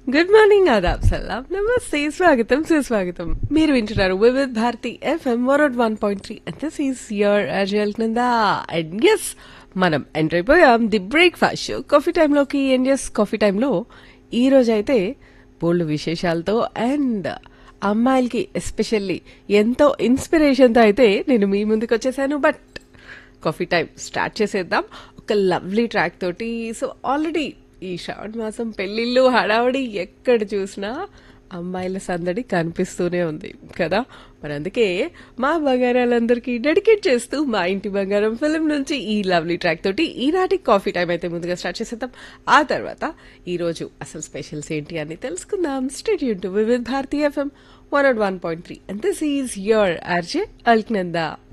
good morning ఆదాబ్ సలాం నమస్తే స్వాగతం సుస్వాగతం మీరు వింటున్నారు Vividh Bharati FM one one point three and this is your Alaknanda and yes మనం ఎంటర్ అయిపోయాం ది బ్రేక్ఫాస్ట్ షో కాఫీ టైంలోకి అండ్ ఎస్ కాఫీ టైంలో ఈ రోజు అయితే బోల్డ్ విశేషాలతో అండ్ అమ్మాయిలకి ఎస్పెషల్లీ ఎంతో ఇన్స్పిరేషన్తో అయితే నేను మీ ముందుకు వచ్చేసాను బట్ కాఫీ టైం స్టార్ట్ చేసేద్దాం ఒక లవ్లీ ట్రాక్ తోటి సో ఆల్రెడీ ఈ శ్రావణ మాసం పెళ్ళిళ్ళు హడావడి ఎక్కడ చూసినా అమ్మాయిల సందడి కనిపిస్తూనే ఉంది కదా మరి అందుకే మా బంగారాలందరికీ డెడికేట్ చేస్తూ మా ఇంటి బంగారం ఫిలిం నుంచి ఈ లవ్లీ ట్రాక్ తోటి ఈనాటి కాఫీ టైం అయితే ముందుగా స్టార్ట్ చేసేద్దాం ఆ తర్వాత ఈరోజు అసలు స్పెషల్స్ ఏంటి అని తెలుసుకుందాం stay tuned to Vividh Bharati FM one one point three and this is your RJ Alaknanda